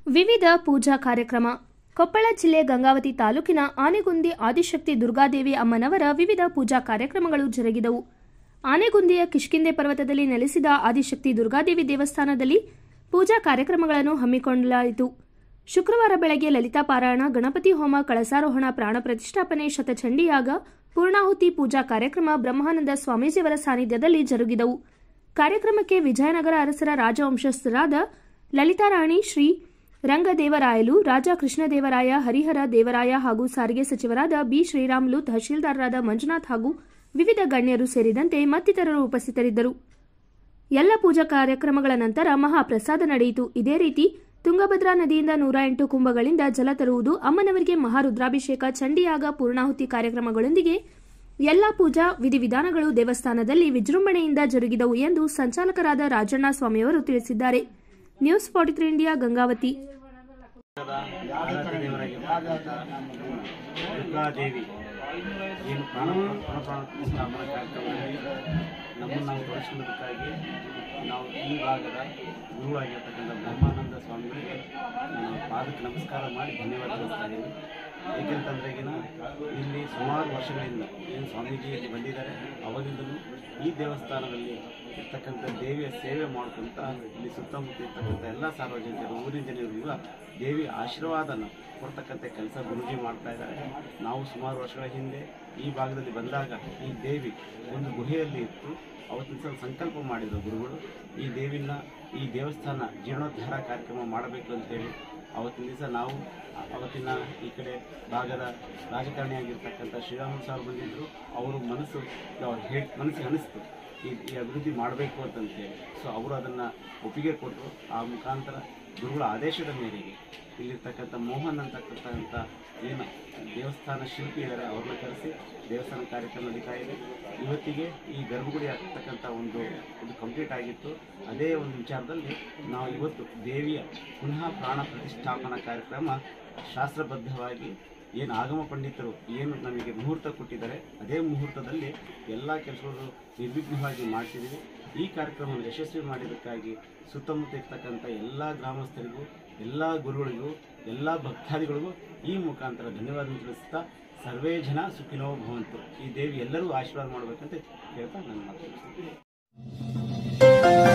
ವಿವಿಧ ಪೂಜಾ ಕಾರ್ಯಕ್ರಮ ಕೊಪ್ಪಳ ಜಿಲ್ಲೆ ಗಂಗಾವತಿ ತಾಲೂಕಿನ ಆನೆಗುಂದಿ ಆದಿಶಕ್ತಿ ದುರ್ಗಾದೇವಿ ಅಮ್ಮನವರ ವಿವಿಧ ಪೂಜಾ ಕಾರ್ಯಕ್ರಮಗಳು ಜರುಗಿದವು ಆನೆಗುಂದಿಯ ಕಿಷ್ಕಿಂದೆ ಪರ್ವತದಲ್ಲಿ ನೆಲೆಸಿದ ಆದಿಶಕ್ತಿ ದುರ್ಗಾದೇವಿ ದೇವಸ್ಥಾನದಲ್ಲಿ ಪೂಜಾ ಕಾರ್ಯಕ್ರಮಗಳನ್ನು ಹಮ್ಮಿಕೊಳ್ಳಲಾಯಿತು ಶುಕ್ರವಾರ ಬೆಳಗ್ಗೆ ಲಲಿತಾ ಪಾರಾಯಣ ಗಣಪತಿ ಹೋಮ ಕಳಸಾರೋಹಣ ಪ್ರಾಣ ಪ್ರತಿಷ್ಠಾಪನೆ ಶತಚಂಡಿಯಾಗ ಪೂರ್ಣಾಹುತಿ ಪೂಜಾ ಕಾರ್ಯಕ್ರಮ ಬ್ರಹ್ಮಾನಂದ ಸ್ವಾಮೀಜಿಯವರ ಸಾನ್ನಿಧ್ಯದಲ್ಲಿ ಜರುಗಿದವು ಕಾರ್ಯಕ್ರಮಕ್ಕೆ ವಿಜಯನಗರ ಅರಸರ ರಾಜವಂಶಸ್ಥರಾದ ಲಲಿತಾರಾಣಿ ಶ್ರೀ ರಂಗದೇವರಾಯಲು ರಾಜ ಕೃಷ್ಣದೇವರಾಯ ಹರಿಹರ ದೇವರಾಯ ಹಾಗೂ ಸಾರಿಗೆ ಸಚಿವರಾದ ಬಿ ಶ್ರೀರಾಮುಲು ತಹಶೀಲ್ದಾರರಾದ ಮಂಜುನಾಥ್ ಹಾಗೂ ವಿವಿಧ ಗಣ್ಯರು ಸೇರಿದಂತೆ ಮತ್ತಿತರರು ಉಪಸ್ಥಿತರಿದ್ದರು ಎಲ್ಲ ಪೂಜಾ ಕಾರ್ಯಕ್ರಮಗಳ ನಂತರ ಮಹಾಪ್ರಸಾದ ನಡೆಯಿತು ಇದೇ ರೀತಿ ತುಂಗಭದ್ರಾ ನದಿಯಿಂದ ನೂರ ಎಂಟು ಕುಂಭಗಳಿಂದ ಜಲ ತರುವುದು ಅಮ್ಮನವರಿಗೆ ಮಹಾರುದ್ರಾಭಿಷೇಕ ಚಂಡಿಯಾಗ ಪೂರ್ಣಾಹುತಿ ಕಾರ್ಯಕ್ರಮಗಳೊಂದಿಗೆ ಎಲ್ಲ ಪೂಜಾ ವಿಧಿವಿಧಾನಗಳು ದೇವಸ್ಥಾನದಲ್ಲಿ ವಿಜೃಂಭಣೆಯಿಂದ ಜರುಗಿದವು ಎಂದು ಸಂಚಾಲಕರಾದ ರಾಜಣ್ಣ ಸ್ವಾಮಿಯವರು ತಿಳಿಸಿದ್ದಾರೆ news forty three India Gangavathi Durgadevi ಏನು ಪ್ರಾಣ ಪ್ರಾಣ ಪ್ರತಿಷ್ಠಾಪನಾ ಕಾರ್ಯಕ್ರಮದಲ್ಲಿ ನಮ್ಮನ್ನು ನಾವು ತೊಡಗಿಸಿಕೊಳ್ಳೋದಕ್ಕಾಗಿ ನಾವು ಈ ಭಾಗದ ಗುರುವಾಗಿರ್ತಕ್ಕಂಥ ಬ್ರಹ್ಮಾನಂದ ಸ್ವಾಮಿಗಳಿಗೆ ನಾವು ಪಾದಕ್ಕೆ ನಮಸ್ಕಾರ ಮಾಡಿ ಧನ್ಯವಾದ ತಿಳಿಸ್ತಾ ಇದ್ದೀವಿ ಏಕೆಂತಂದ್ರೆಗಿನ ಇಲ್ಲಿ ಸುಮಾರು ವರ್ಷಗಳಿಂದ ಏನು ಸ್ವಾಮೀಜಿ ಇಲ್ಲಿ ಬಂದಿದ್ದಾರೆ ಅವಾಗಿಂದಲೂ ಈ ದೇವಸ್ಥಾನದಲ್ಲಿ ಇರ್ತಕ್ಕಂಥ ದೇವಿಯ ಸೇವೆ ಮಾಡ್ಕೊಂತ ಇಲ್ಲಿ ಸುತ್ತಮುತ್ತ ಇರ್ತಕ್ಕಂಥ ಎಲ್ಲ ಸಾರ್ವಜನಿಕರು ಊರಿನ ಜನರಿಗೂ ದೇವಿ ಆಶೀರ್ವಾದನ ಕೊಡ್ತಕ್ಕಂಥ ಕೆಲಸ ಗುರುಜಿ ಮಾಡ್ತಾ ಇದ್ದಾರೆ ನಾವು ಸುಮಾರು ವರ್ಷಗಳ ಹಿಂದೆ ಈ ಭಾಗದಲ್ಲಿ ಬಂದಾಗ ಈ ದೇವಿ ಒಂದು ಗುಹೆಯಲ್ಲಿ ಇತ್ತು ಅವತ್ತಿನ ಸಲ ಸಂಕಲ್ಪ ಮಾಡಿದರು ಗುರುಗಳು ಈ ದೇವಿನ ಈ ದೇವಸ್ಥಾನ ಜೀರ್ಣೋದ್ಧಾರ ಕಾರ್ಯಕ್ರಮ ಮಾಡಬೇಕು ಅಂತೇಳಿ ಅವತ್ತಿನ ದಿವಸ ನಾವು ಅವತ್ತಿನ ಈ ಕಡೆ ಭಾಗದ ರಾಜಕಾರಣಿಯಾಗಿರ್ತಕ್ಕಂಥ ಶ್ರೀರಾಮುಲು ಸಾರು ಬಂದಿದ್ದರು ಅವರು ಮನಸ್ಸು ಅವ್ರು ಹೇಳಿ ಮನಸ್ಸಿಗೆ ಅನಿಸ್ತು ಈ ಈ ಅಭಿವೃದ್ಧಿ ಮಾಡಬೇಕು ಅಂತಂತೇಳಿ ಸೊ ಅವರು ಅದನ್ನು ಒಪ್ಪಿಗೆ ಕೊಟ್ಟರು ಆ ಮುಖಾಂತರ ಗುರುಗಳ ಆದೇಶದ ಮೇರೆಗೆ ಇಲ್ಲಿರ್ತಕ್ಕಂಥ ಮೋಹನ್ ಅಂತಕ್ಕಂಥ ಏನು ದೇವಸ್ಥಾನ ಶಿಲ್ಪಿ ಇದ್ದಾರೆ ಅವ್ರನ್ನ ಕರೆಸಿ ದೇವಸ್ಥಾನ ಕಾರ್ಯಕ್ರಮ ನಡೀತಾ ಇದೆ ಇವತ್ತಿಗೆ ಈ ಗರ್ಭಗುಡಿ ಆಗ್ತಕ್ಕಂಥ ಒಂದು ಇದು ಕಂಪ್ಲೀಟ್ ಆಗಿತ್ತು ಅದೇ ಒಂದು ವಿಚಾರದಲ್ಲಿ ನಾವು ಇವತ್ತು ದೇವಿಯ ಪುನಃ ಪ್ರಾಣ ಪ್ರತಿಷ್ಠಾಪನಾ ಕಾರ್ಯಕ್ರಮ ಶಾಸ್ತ್ರಬದ್ಧವಾಗಿ ಏನು ಆಗಮ ಪಂಡಿತರು ಏನು ನಮಗೆ ಮುಹೂರ್ತ ಕೊಟ್ಟಿದ್ದಾರೆ ಅದೇ ಮುಹೂರ್ತದಲ್ಲಿ ಎಲ್ಲ ಕೆಲಸಗಳು ನಿರ್ವಿಘ್ನವಾಗಿ ಮಾಡಿಸಿದ್ದೀವಿ ಈ ಕಾರ್ಯಕ್ರಮವನ್ನು ಯಶಸ್ವಿ ಮಾಡಿದ್ದಕ್ಕಾಗಿ ಸುತ್ತಮುತ್ತ ಇರ್ತಕ್ಕಂಥ ಎಲ್ಲ ಗ್ರಾಮಸ್ಥರಿಗೂ ಎಲ್ಲ ಗುರುಗಳಿಗೂ ಎಲ್ಲ ಭಕ್ತಾದಿಗಳಿಗೂ ಈ ಮುಖಾಂತರ ಧನ್ಯವಾದ ತಿಳಿಸ್ತಾ ಸರ್ವೇ ಜನ ಸುಖಿನೋ ಭವಂತು ಈ ದೇವಿ ಎಲ್ಲರೂ ಆಶೀರ್ವಾದ ಮಾಡಬೇಕಂತ ಹೇಳ್ತಾ ನನ್ನ ಮಾತು ಮುಗಿಸ್ತೀನಿ.